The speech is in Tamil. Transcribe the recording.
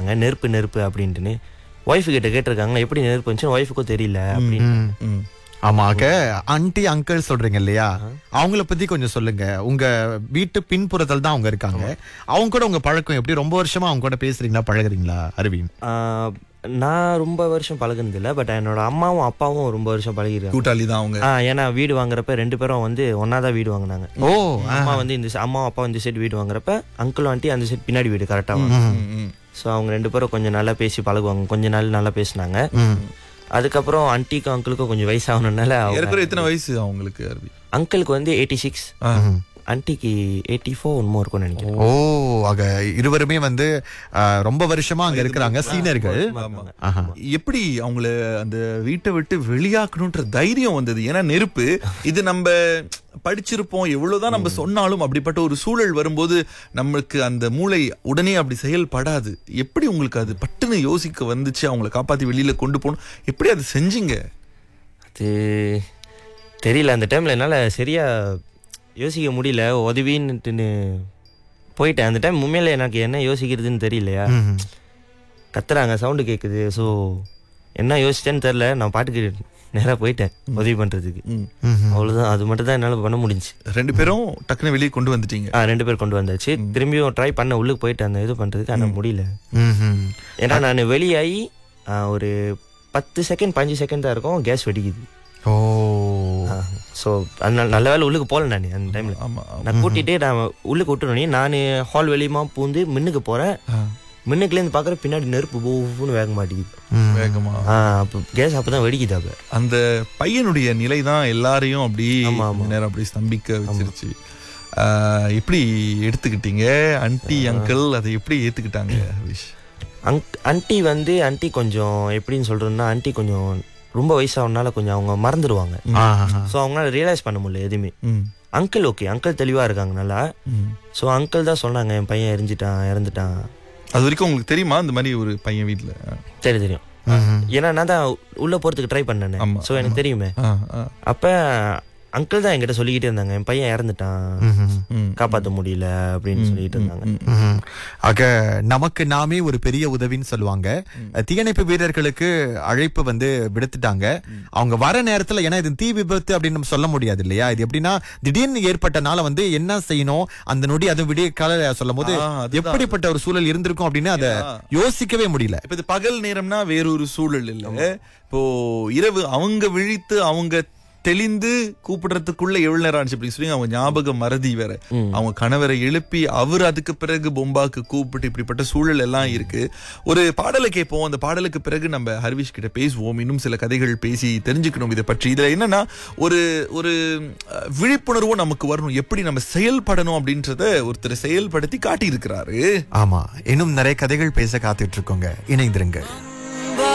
இருக்காங்க நெருப்பு நெருப்பு அப்படின்ட்டுன்னு ஒய்ஃபு கிட்ட கேட்டிருக்காங்க எப்படி நெருப்பு வந்துச்சு ஒய்ஃபுக்கும் தெரியல அப்படின்னு ம். ம். ஆமாக்க ஆண்டி அங்கிள் சொல்றீங்க இல்லையா அவங்கள பத்தி கொஞ்சம் சொல்லுங்க உங்க வீட்டு பின்புறத்தில் தான் அவங்க இருக்காங்க அவங்க கூட உங்க பழக்கம் எப்படி ரொம்ப வருஷமா அவங்க கூட பேசுறீங்களா பழகுறீங்களா அரவிந்த் ஆஹ், நான் ரொம்ப வருஷம் பழகுனது இல்லை பட் என்னோட அம்மாவும் அப்பாவும் ரொம்ப வருஷம் பழகிருக்காங்க கூட்டாளி தான் அவங்க ஆ ஏன்னா வீடு வாங்குறப்ப ரெண்டு பேரும் வந்து ஒன்னா தான் வீடு வாங்கினாங்க ஓ அம்மா வந்து இந்த அம்மா அப்பா இந்த சைடு வீடு வாங்குறப்ப அங்கிள் ஆண்டி அந்த சைடு பின்னாடி வீடு கரெக்டாக ம், ம். ஸோ அவங்க ரெண்டு பேரும் கொஞ்சம் நல்லா பேசி பழகுவாங்க கொஞ்ச நாள் நல்லா பேசினாங்க ம். அதுக்கப்புறம் ஆண்டிக்கும் அங்கிளுக்கும் கொஞ்சம் வயசாகணுனால ஏற்கனவே எத்தனை வயசு அவங்களுக்கு அரபி அங்கிளுக்கு வந்து எயிட்டி சிக்ஸ் ஆ. ஆண்டிக்கு எயிட்டி ஃபோர் ஒன்மோ இருக்கும்னு நினைக்கிறேன் ஓ ஆக இருவருமே வந்து ஆ, ரொம்ப வருஷமா அங்க இருக்கிறாங்க சீனியர்கள் ஆமா. ஆஹா. எப்படி அவங்கள அந்த வீட்டை விட்டு வெளியாக்கணும்ன்ற தைரியம் வந்தது ஏன்னா நெருப்பு இது நம்ம படிச்சிருப்போம் எவ்வளவுதான் நம்ம சொன்னாலும் அப்படிப்பட்ட ஒரு சூழல் வரும்போது நம்மளுக்கு அந்த மூளை உடனே அப்படி செயல்படாது எப்படி உங்களுக்கு அது பட்டுன்னு யோசிக்க வந்துச்சு அவங்கள காப்பாத்தி வெளியில கொண்டு போகணும் எப்படி அது செஞ்சீங்க அது தெரியல அந்த டைமில் என்னால் சரியா யோசிக்க முடியல உதவின்னுட்டுன்னு போயிட்டேன் அந்த டைம் உண்மையில எனக்கு என்ன யோசிக்கிறதுன்னு தெரியலையா ம். கத்துறாங்க சவுண்டு கேட்குது ஸோ என்ன யோசிச்சேன்னு தெரில நான் பாட்டுக்கு நேராக போயிட்டேன் உதவி பண்ணுறதுக்கு ம். ம். அவ்வளோதான் அது மட்டும் தான் என்னால் பண்ண முடிஞ்சுச்சு ரெண்டு பேரும் டக்குன்னு வெளியே கொண்டு வந்துட்டீங்க ஆ ரெண்டு பேர் கொண்டு வந்தாச்சு திரும்பியும் ட்ரை பண்ண உள்ளுக்கு போயிட்டு அந்த இது பண்ணுறதுக்கு ஆனால் முடியல ம்ஹும். ஏன்னா நான் வெளியாகி ஆ, ஒரு பத்து செகண்ட் பதினஞ்சு செகண்ட் தான் இருக்கும் கேஸ் வெடிக்குது ஓ ஸோ அதனால நல்ல வேலை உள்ளுக்கு போகல நான் அந்த டைமில் ஆமா ஆமா. நான் கூட்டிட்டு நான் உள்ளுக்கு விட்டுனே நான் ஹால் வெளியமா பூந்து மின்னுக்கு போகிறேன் ஆ, மின்னுக்குலேருந்து பார்க்குற பின்னாடி நெருப்பு பூன்னு வேக மாட்டேங்குது ம். வேகமா ஆ அப்போ கேஸ் அப்போ தான் வெடிக்குது அப்போ அந்த பையனுடைய நிலை தான் எல்லாரையும் அப்படி ஆமா, ஆமா. கொஞ்ச நேரம் அப்படி ஸ்தம்பிக்க வச்சிருச்சு ஆஹ், எப்படி எடுத்துக்கிட்டீங்க அன்டி அங்கிள் அதை எப்படி ஏத்துக்கிட்டாங்க விஷ் அங் ஆண்டி வந்து ஆண்டி கொஞ்சம் எப்படின்னு சொல்கிறோன்னா ஆண்டி கொஞ்சம் ரொம்ப வயசாகனால கொஞ்சம் அவங்க மறந்துடுவாங்க ஆஹா. ஸோ அவங்களால ரியலைஸ் பண்ண முடியல எதுவுமே ம் அங்கிள் ஓகே அங்கிள் தெளிவாக இருக்காங்க நல்லா ம். ஸோ அங்கிள் தான் சொன்னாங்க என் பையன் எரிஞ்சிட்டான் இறந்துட்டான் அது வரைக்கும் உங்களுக்கு தெரியுமா இந்த மாதிரி ஒரு பையன் வீட்ல சரி தெரியும் ம்ஹும். ஏன்னா நான் தான் உள்ளே போகிறதுக்கு ட்ரை பண்ணேன் ஆமா, ஸோ எனக்கு தெரியுமே ஆ, ஆ. அப்போ அங்கிள் தான் என்கிட்ட சொல்லிக்கிட்டே இருந்தாங்க என் பையன் இறந்துட்டான் ம்ஹும். ம். காப்பாற்ற முடியல அப்படின்னு சொல்லிட்டு இருந்தாங்க ம். ம்ஹும். ஆக நமக்கு நாமே ஒரு பெரிய உதவின்னு சொல்லுவாங்க தீயணைப்பு வீரர்களுக்கு அழைப்பு வந்து விடுத்துட்டாங்க அவங்க வர நேரத்துல ஏன்னா இது தீ விபத்து அப்படின்னு நம்ம சொல்ல முடியாது இல்லையா இது எப்படின்னா திடீர்னு ஏற்பட்டனால வந்து என்ன செய்யணும் அந்த நொடி அது விடிய கால சொல்லும் போது ஆ, அதுதான். எப்படிப்பட்ட ஒரு சூழல் இருந்திருக்கும் அப்படின்னு அதை யோசிக்கவே முடியல இப்ப இது பகல் நேரம்னா வேறொரு சூழல் இல்ல இப்போ இரவு அவங்க விழித்து அவங்க தெளிந்து கூப்பிடுறதுக்குள்ள எவ்வளவு நேரம் ஆச்சு அப்படின்னு சொல்லி அவங்க ஞாபகம் மறதி வேற அவங்க கணவரை எழுப்பி அவர் அதுக்கு பிறகு பொம்பாக்கு கூப்பிட்டு இப்படிப்பட்ட சூழல் எல்லாம் இருக்கு ஒரு பாடலை கேட்போம் அந்த பாடலுக்கு பிறகு நம்ம ஹர்விஷ் கிட்ட பேசுவோம் இன்னும் சில கதைகள் பேசி தெரிஞ்சுக்கணும் இதை பற்றி இதுல என்னன்னா ஒரு ஒரு அஹ், விழிப்புணர்வும் நமக்கு வரணும் எப்படி நம்ம செயல்படணும் அப்படின்றத ஒருத்தர் செயல்படுத்தி காட்டி இருக்கிறாரு ஆமா இன்னும் நிறைய கதைகள் பேச காத்துட்டு இருக்கோங்க இணைந்திருங்கள்